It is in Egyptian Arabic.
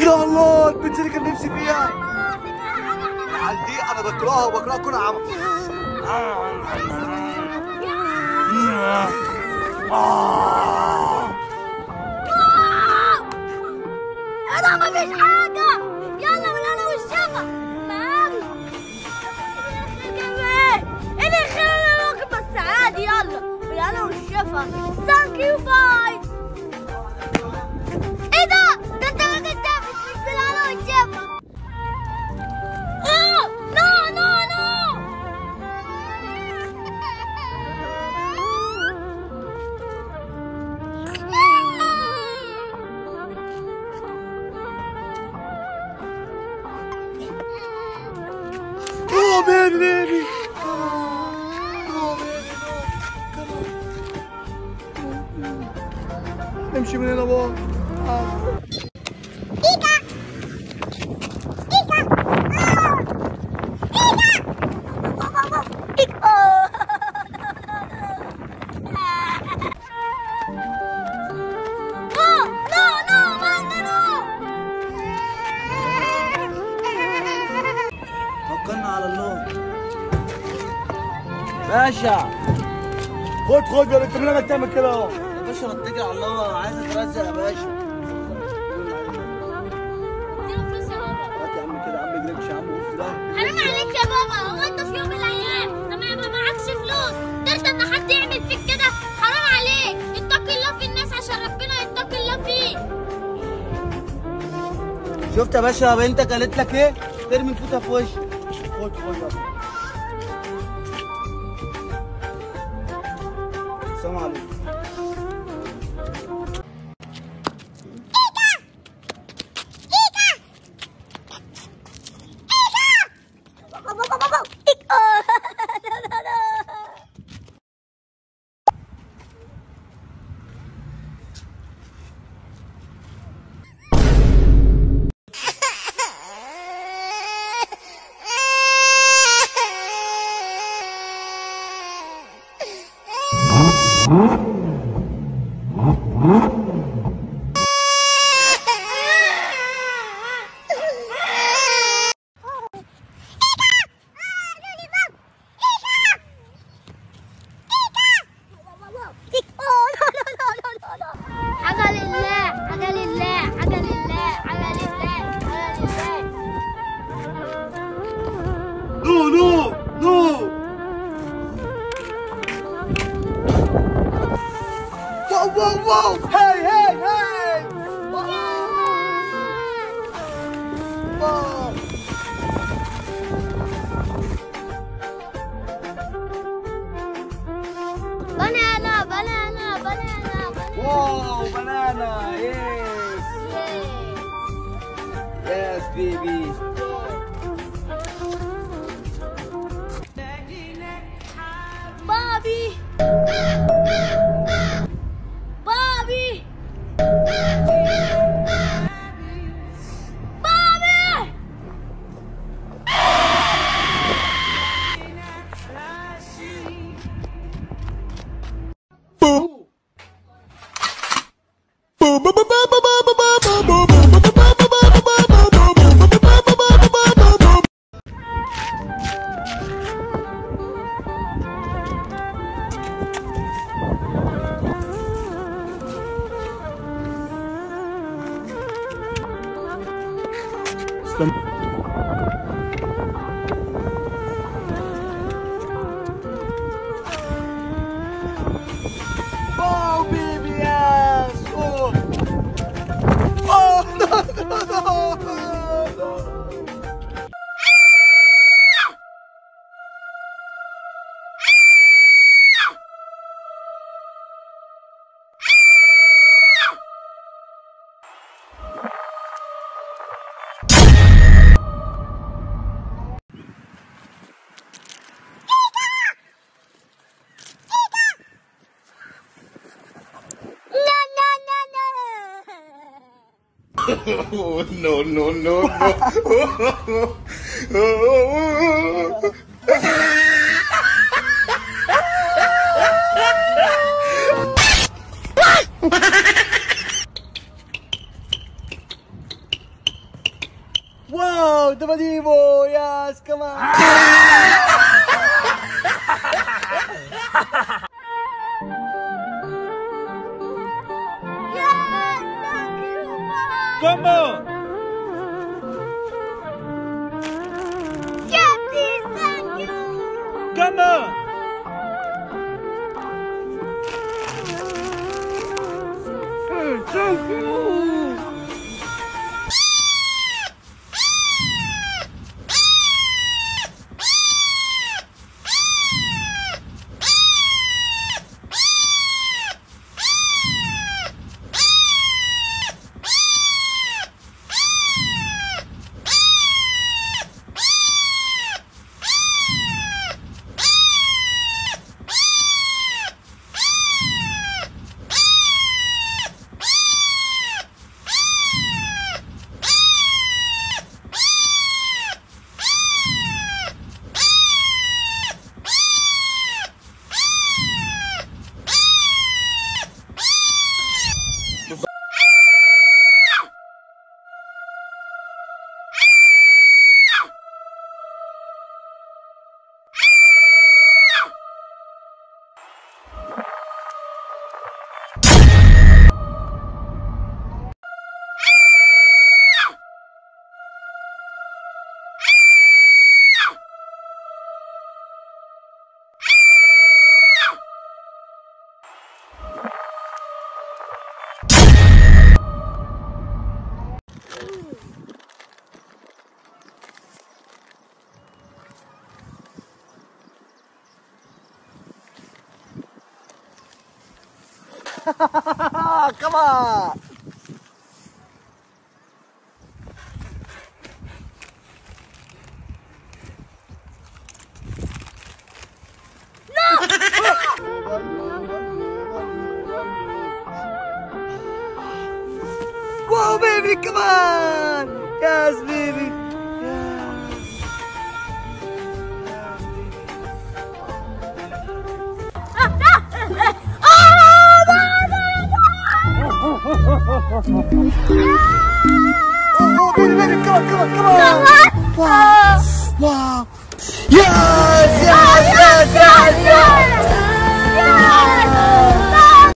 يا الله البنت اللي كان نفسي فيها العيال دي انا بكرهها وبكرهها كل عم انا ما فيش حاجة يلا من انا والشفا معانا ايه اللي خلينا نوقف بس عادي يلا من انا والشفا ثانك يو باي ايه ده ده انت ما كنتش مش من انا والشفا اوه نو نو نو Oh, baby, baby. Oh, baby, no. Come on. نمشي من هنا بقى آه. توكلنا على الله باشا خد خد يا بنت من انك تعمل كده اهو يا باشا انا اتكل على الله عايز اترزق يا باشا هات يا عم كده يا عم جريتش يا عم وقف ده حرام عليك يا بابا هو انت في يوم من الايام لما يبقى معكش فلوس ترضى ان حد يعمل فيك كده حرام عليك اتق الله في الناس عشان ربنا يتقي الله فيك شفت يا باشا بنتك قالت لك ايه ترمي الفوطه في وشك خد خد يلا السلام عليكم حاجة لله حاجة لله حاجة لله حاجة لله حاجة لله نو نو نو واو واو واو هاي هاي هاي واو بنانا بنانا بنانا واو بنانا يس يس بيبي بابي بابي بابي Oh, baby, yes! Oh! Oh, no, no, no, no, no. لا لا لا لا Oh, no, no, no, no. come on. Yes, thank you, Mom. ¿Cómo? Captain, thank you. ¿Cómo? come on. Whoa, baby, come on! Yes, baby. Yes. Yes, baby. Oh, baby, baby, come on, come on, come on! Wow! Wow! Yes, yes, yes, yes, yes!